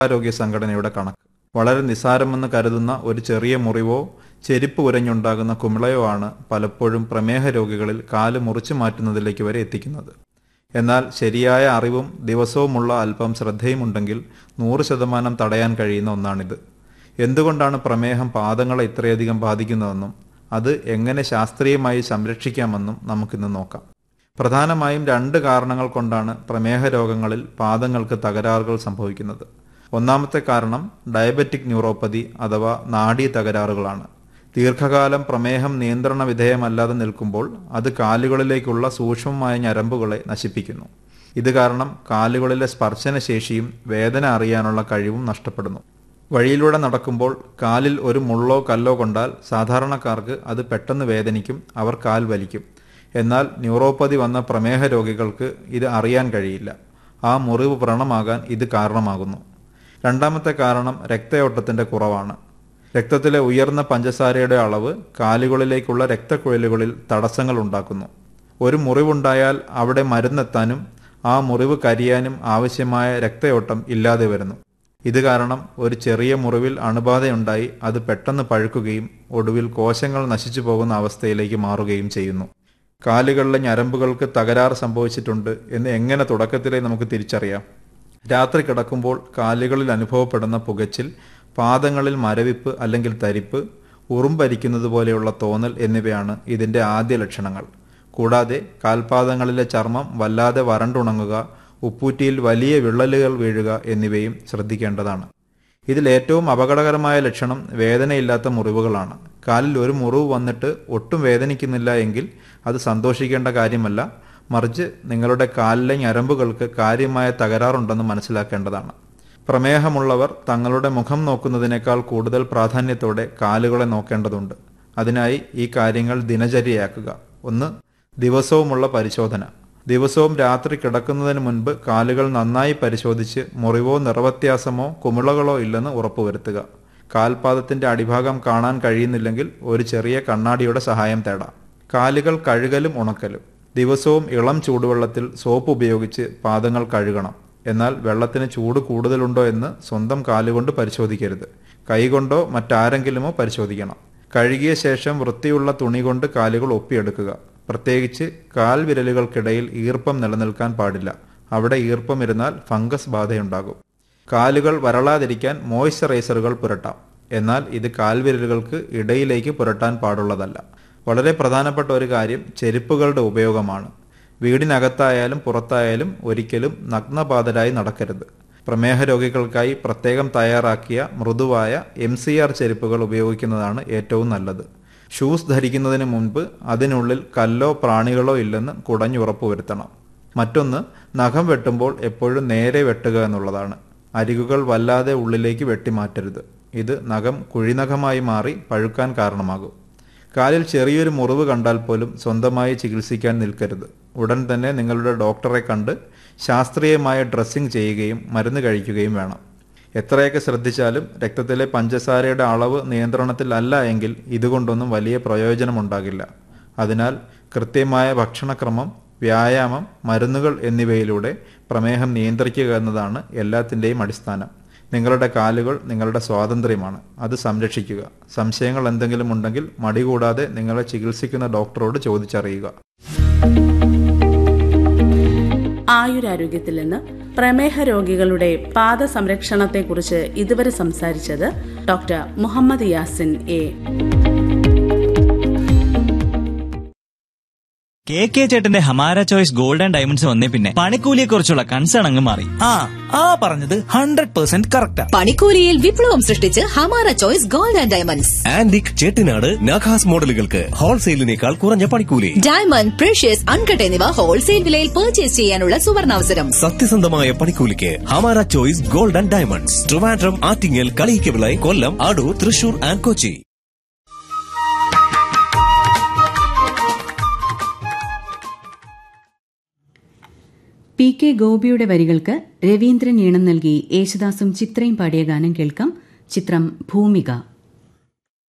ലോകാരോഗ്യ സംഘടനയുടെ കണക്ക് വളരെ നിസ്സാരമെന്ന് കരുതുന്ന ഒരു ചെറിയ മുറിവോ ചെരുപ്പ് ഉരഞ്ഞുണ്ടാകുന്ന കുമിളയോ ആണ് പലപ്പോഴും പ്രമേഹ രോഗികളിൽ കാല് മുറിച്ചു മാറ്റുന്നതിലേക്ക് വരെ എത്തിക്കുന്നത് എന്നാൽ ശരിയായ അറിവും ദിവസവുമുള്ള അല്പം ശ്രദ്ധയുമുണ്ടെങ്കിൽ നൂറ് ശതമാനം തടയാൻ കഴിയുന്ന ഒന്നാണിത് എന്തുകൊണ്ടാണ് പ്രമേഹം പാദങ്ങളെ ഇത്രയധികം ബാധിക്കുന്നതെന്നും അത് എങ്ങനെ ശാസ്ത്രീയമായി സംരക്ഷിക്കാമെന്നും നമുക്കിന്ന് നോക്കാം പ്രധാനമായും രണ്ട് കാരണങ്ങൾ കൊണ്ടാണ് പ്രമേഹ രോഗങ്ങളിൽ പാദങ്ങൾക്ക് തകരാറുകൾ സംഭവിക്കുന്നത് ഒന്നാമത്തെ കാരണം ഡയബറ്റിക് ന്യൂറോപ്പതി അഥവാ നാഡീ തകരാറുകളാണ് ദീർഘകാലം പ്രമേഹം നിയന്ത്രണ വിധേയമല്ലാതെ നിൽക്കുമ്പോൾ അത് കാലുകളിലേക്കുള്ള സൂക്ഷ്മമായ ഞരമ്പുകളെ നശിപ്പിക്കുന്നു ഇത് കാരണം കാലുകളിലെ സ്പർശനശേഷിയും വേദന അറിയാനുള്ള കഴിവും നഷ്ടപ്പെടുന്നു വഴിയിലൂടെ നടക്കുമ്പോൾ കാലിൽ ഒരു മുള്ളോ കല്ലോ കൊണ്ടാൽ സാധാരണക്കാർക്ക് അത് പെട്ടെന്ന് വേദനിക്കും അവർ കാൽ വലിക്കും എന്നാൽ ന്യൂറോപ്പതി വന്ന പ്രമേഹ രോഗികൾക്ക് ഇത് അറിയാൻ കഴിയില്ല ആ മുറിവ് വ്രണമാകാൻ ഇത് കാരണമാകുന്നു രണ്ടാമത്തെ കാരണം രക്തയോട്ടത്തിന്റെ കുറവാണ് രക്തത്തിലെ ഉയർന്ന പഞ്ചസാരയുടെ അളവ് കാലുകളിലേക്കുള്ള രക്തക്കുഴലുകളിൽ തടസ്സങ്ങൾ ഉണ്ടാക്കുന്നു ഒരു മുറിവുണ്ടായാൽ അവിടെ മരുന്നെത്താനും ആ മുറിവ് കരിയാനും ആവശ്യമായ രക്തയോട്ടം ഇല്ലാതെ വരുന്നു ഇത് കാരണം ഒരു ചെറിയ മുറിവിൽ അണുബാധയുണ്ടായി അത് പെട്ടെന്ന് പഴുക്കുകയും ഒടുവിൽ കോശങ്ങൾ നശിച്ചു പോകുന്ന അവസ്ഥയിലേക്ക് മാറുകയും ചെയ്യുന്നു കാലുകളിലെ ഞരമ്പുകൾക്ക് തകരാറ് സംഭവിച്ചിട്ടുണ്ട് എന്ന് എങ്ങനെ തുടക്കത്തിലേ നമുക്ക് തിരിച്ചറിയാം രാത്രി കിടക്കുമ്പോൾ കാലുകളിൽ അനുഭവപ്പെടുന്ന പുകച്ചിൽ പാദങ്ങളിൽ മരവിപ്പ് അല്ലെങ്കിൽ തരിപ്പ് ഉറുമ്പരിക്കുന്നത് പോലെയുള്ള തോന്നൽ എന്നിവയാണ് ഇതിന്റെ ആദ്യ ലക്ഷണങ്ങൾ കൂടാതെ കാൽപാദങ്ങളിലെ ചർമ്മം വല്ലാതെ വരണ്ടുണങ്ങുക ഉപ്പൂറ്റിയിൽ വലിയ വിള്ളലുകൾ വീഴുക എന്നിവയും ശ്രദ്ധിക്കേണ്ടതാണ് ഇതിൽ ഏറ്റവും അപകടകരമായ ലക്ഷണം വേദനയില്ലാത്ത മുറിവുകളാണ് കാലിൽ ഒരു മുറിവ് വന്നിട്ട് ഒട്ടും വേദനിക്കുന്നില്ല എങ്കിൽ അത് സന്തോഷിക്കേണ്ട കാര്യമല്ല മറിച്ച് നിങ്ങളുടെ കാലിലെ ഞരമ്പുകൾക്ക് കാര്യമായ തകരാറുണ്ടെന്ന് മനസ്സിലാക്കേണ്ടതാണ് പ്രമേഹമുള്ളവർ തങ്ങളുടെ മുഖം നോക്കുന്നതിനേക്കാൾ കൂടുതൽ പ്രാധാന്യത്തോടെ കാലുകളെ നോക്കേണ്ടതുണ്ട് അതിനായി ഈ കാര്യങ്ങൾ ദിനചര്യയാക്കുക ഒന്ന് ദിവസവുമുള്ള പരിശോധന ദിവസവും രാത്രി കിടക്കുന്നതിന് മുൻപ് കാലുകൾ നന്നായി പരിശോധിച്ച് മുറിവോ നിറവ്യത്യാസമോ കുമിളകളോ ഇല്ലെന്ന് ഉറപ്പുവരുത്തുക കാൽപാദത്തിന്റെ അടിഭാഗം കാണാൻ കഴിയുന്നില്ലെങ്കിൽ ഒരു ചെറിയ കണ്ണാടിയുടെ സഹായം തേടാം കാലുകൾ കഴുകലും ഉണക്കലും ദിവസവും ഇളം ചൂടുവെള്ളത്തിൽ സോപ്പ് ഉപയോഗിച്ച് പാദങ്ങൾ കഴുകണം എന്നാൽ വെള്ളത്തിന് ചൂട് കൂടുതലുണ്ടോ എന്ന് സ്വന്തം കാലുകൊണ്ട് പരിശോധിക്കരുത് കൈകൊണ്ടോ മറ്റാരെങ്കിലുമോ പരിശോധിക്കണം കഴുകിയ ശേഷം വൃത്തിയുള്ള തുണി കൊണ്ട് കാലുകൾ ഒപ്പിയെടുക്കുക പ്രത്യേകിച്ച് കാൽ വിരലുകൾക്കിടയിൽ ഈർപ്പം നിലനിൽക്കാൻ പാടില്ല അവിടെ ഈർപ്പം ഇരുന്നാൽ ഫംഗസ് ബാധയുണ്ടാകും കാലുകൾ വരളാതിരിക്കാൻ മോയ്സ്ചറൈസറുകൾ പുരട്ടാം എന്നാൽ ഇത് കാൽവിരലുകൾക്ക് ഇടയിലേക്ക് പുരട്ടാൻ പാടുള്ളതല്ല വളരെ പ്രധാനപ്പെട്ട ഒരു കാര്യം ചെരുപ്പുകളുടെ ഉപയോഗമാണ് വീടിനകത്തായാലും പുറത്തായാലും ഒരിക്കലും നഗ്നപാതരായി നടക്കരുത് പ്രമേഹ രോഗികൾക്കായി പ്രത്യേകം തയ്യാറാക്കിയ മൃദുവായ എം സി ആർ ചെരുപ്പുകൾ ഉപയോഗിക്കുന്നതാണ് ഏറ്റവും നല്ലത് ഷൂസ് ധരിക്കുന്നതിന് മുൻപ് അതിനുള്ളിൽ കല്ലോ പ്രാണികളോ ഇല്ലെന്ന് കുടഞ്ഞുറപ്പുവരുത്തണം മറ്റൊന്ന് നഖം വെട്ടുമ്പോൾ എപ്പോഴും നേരെ വെട്ടുക എന്നുള്ളതാണ് അരികുകൾ വല്ലാതെ ഉള്ളിലേക്ക് വെട്ടിമാറ്റരുത് ഇത് നഖം കുഴിനഖമായി മാറി പഴുക്കാൻ കാരണമാകും കാലിൽ ചെറിയൊരു മുറിവ് കണ്ടാൽ പോലും സ്വന്തമായി ചികിത്സിക്കാൻ നിൽക്കരുത് ഉടൻ തന്നെ നിങ്ങളുടെ ഡോക്ടറെ കണ്ട് ശാസ്ത്രീയമായ ഡ്രസ്സിംഗ് ചെയ്യുകയും മരുന്ന് കഴിക്കുകയും വേണം എത്രയൊക്കെ ശ്രദ്ധിച്ചാലും രക്തത്തിലെ പഞ്ചസാരയുടെ അളവ് നിയന്ത്രണത്തിലല്ല എങ്കിൽ ഇതുകൊണ്ടൊന്നും വലിയ പ്രയോജനമുണ്ടാകില്ല അതിനാൽ കൃത്യമായ ഭക്ഷണക്രമം വ്യായാമം മരുന്നുകൾ എന്നിവയിലൂടെ പ്രമേഹം നിയന്ത്രിക്കുക എന്നതാണ് എല്ലാത്തിൻ്റെയും അടിസ്ഥാനം നിങ്ങളുടെ കാലുകൾ നിങ്ങളുടെ സ്വാതന്ത്ര്യമാണ് അത് സംരക്ഷിക്കുക സംശയങ്ങൾ എന്തെങ്കിലും ഉണ്ടെങ്കിൽ മടി കൂടാതെ നിങ്ങളെ ചികിത്സിക്കുന്ന ഡോക്ടറോട് ചോദിച്ചറിയുക ആയുരാരോഗ്യത്തിൽ നിന്ന് പ്രമേഹ രോഗികളുടെ പാദ സംരക്ഷണത്തെക്കുറിച്ച് ഇതുവരെ സംസാരിച്ചത് doctor Mohammed Yasin A K K ചേട്ടന്റെ Hamara choice gold and diamonds വന്നേ പിന്നെ പണിക്കൂലിയെ കുറിച്ചുള്ള കൺസേൺ അങ്ങ് മാറി ആ ആ പറഞ്ഞത് ഹൺഡ്രഡ് പെർസെന്റ് കറക്റ്റാ പണിക്കൂലിയിൽ വിപ്ലവം സൃഷ്ടിച്ച് Hamara choice gold and diamonds antique Chettinad നഖാസ് മോഡലുകൾക്ക് ഹോൾസെയിലിനേക്കാൾ കുറഞ്ഞ പണിക്കൂലി ഡയമണ്ട് പ്രഷ്യസ് അൺകട്ട് എന്നിവ ഹോൾസെയിൽ വിലയിൽ പർച്ചേസ് ചെയ്യാനുള്ള സുവർണാവസരം സത്യസന്ധമായ പണിക്കൂലിക്ക് Hamara choice gold and diamonds Trivandrum Attingal Kaliyikkavila Kollam Adoor Thrissur and Kochi P K ഗോപിയുടെ വരികൾക്ക് രവീന്ദ്രൻ ഈണം നൽകി യേശുദാസും ചിത്രയും പാടിയ ഗാനം കേൾക്കാം ചിത്രം ഭൂമിക